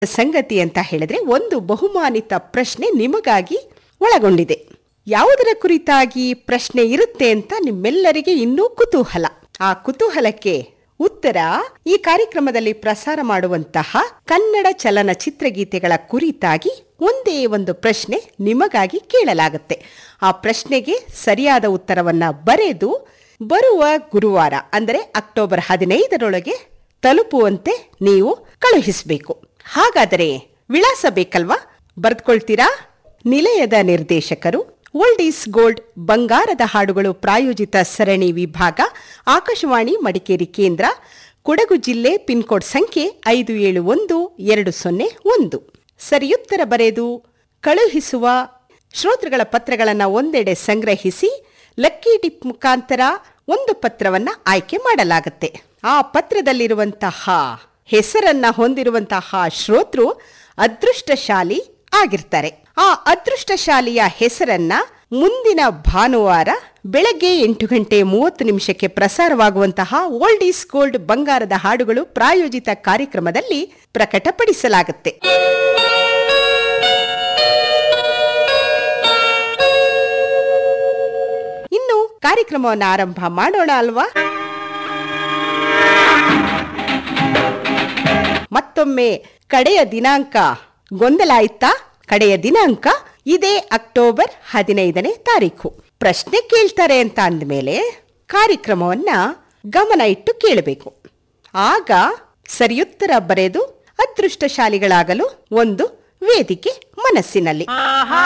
ಸಂಗತಿ ಅಂತ ಹೇಳಿದ್ರೆ ಒಂದು ಬಹುಮಾನಿತ ಪ್ರಶ್ನೆ ನಿಮಗಾಗಿ ಒಳಗೊಂಡಿದೆ ಯಾವುದರ ಕುರಿತಾಗಿ ಪ್ರಶ್ನೆ ಇರುತ್ತೆ ಅಂತ ನಿಮ್ಮೆಲ್ಲರಿಗೆ ಇನ್ನೂ ಕುತೂಹಲ ಆ ಕುತೂಹಲಕ್ಕೆ ಉತ್ತರ ಈ ಕಾರ್ಯಕ್ರಮದಲ್ಲಿ ಪ್ರಸಾರ ಮಾಡುವಂತಹ ಕನ್ನಡ ಚಲನಚಿತ್ರಗೀತೆಗಳ ಕುರಿತಾಗಿ ಒಂದೇ ಒಂದು ಪ್ರಶ್ನೆ ನಿಮಗಾಗಿ ಕೇಳಲಾಗುತ್ತೆ ಆ ಪ್ರಶ್ನೆಗೆ ಸರಿಯಾದ ಉತ್ತರವನ್ನ ಬರೆದು ಬರುವ ಗುರುವಾರ ಅಂದರೆ ಅಕ್ಟೋಬರ್ ಹದಿನೈದರೊಳಗೆ ತಲುಪುವಂತೆ ನೀವು ಕಳುಹಿಸಬೇಕು ಹಾಗಾದರೆ ವಿಳಾಸ ಬೇಕಲ್ವಾ ಬರ್ದ್ಕೊಳ್ತೀರಾ ನಿಲಯದ ನಿರ್ದೇಶಕರು ಓಲ್ಡ್ ಈಸ್ ಗೋಲ್ಡ್ ಬಂಗಾರದ ಹಾಡುಗಳು ಪ್ರಾಯೋಜಿತ ಸರಣಿ ವಿಭಾಗ ಆಕಾಶವಾಣಿ ಮಡಿಕೇರಿ ಕೇಂದ್ರ ಕೊಡಗು ಜಿಲ್ಲೆ ಪಿನ್ಕೋಡ್ ಸಂಖ್ಯೆ ಐದು ಏಳು ಒಂದು ಎರಡು ಸೊನ್ನೆ ಒಂದು ಸರಿಯುತ್ತರ ಬರೆದು ಕಳುಹಿಸುವ ಶ್ರೋತೃಗಳ ಪತ್ರಗಳನ್ನು ಒಂದೆಡೆ ಸಂಗ್ರಹಿಸಿ ಲಕ್ಕಿ ಡಿಪ್ ಮುಖಾಂತರ ಒಂದು ಪತ್ರವನ್ನ ಆಯ್ಕೆ ಮಾಡಲಾಗುತ್ತೆ ಆ ಪತ್ರದಲ್ಲಿರುವಂತಹ ಹೆಸರನ್ನ ಹೊಂದಿರುವಂತಹ ಶ್ರೋತೃ ಅದೃಷ್ಟಶಾಲಿ ಆಗಿರ್ತಾರೆ ಆ ಅದೃಷ್ಟಶಾಲಿಯ ಹೆಸರನ್ನ ಮುಂದಿನ ಭಾನುವಾರ ಬೆಳಗ್ಗೆ ಎಂಟು ಗಂಟೆ ಮೂವತ್ತು ನಿಮಿಷಕ್ಕೆ ಪ್ರಸಾರವಾಗುವಂತಹ ಓಲ್ಡ್ ಈಸ್ ಗೋಲ್ಡ್ ಬಂಗಾರದ ಹಾಡುಗಳು ಪ್ರಾಯೋಜಿತ ಕಾರ್ಯಕ್ರಮದಲ್ಲಿ ಪ್ರಕಟಪಡಿಸಲಾಗುತ್ತೆ ಇನ್ನು ಕಾರ್ಯಕ್ರಮವನ್ನು ಆರಂಭ ಮಾಡೋಣ ಅಲ್ವಾ ಮತ್ತೊಮ್ಮೆ ಕಡೆಯ ದಿನಾಂಕ ಗೊಂದಲ ಆಯ್ತಾ ಕಡೆಯ ದಿನಾಂಕ ಇದೇ ಅಕ್ಟೋಬರ್ ಹದಿನೈದನೇ ತಾರೀಕು ಪ್ರಶ್ನೆ ಕೇಳ್ತಾರೆ ಅಂತ ಅಂದಮೇಲೆ ಕಾರ್ಯಕ್ರಮವನ್ನ ಗಮನ ಇಟ್ಟು ಕೇಳಬೇಕು ಆಗ ಸರಿಯುತ್ತರ ಬರೆದು ಅದೃಷ್ಟಶಾಲಿಗಳಾಗಲು ಒಂದು ವೇದಿಕೆ ಮನಸ್ಸಿನಲ್ಲಿ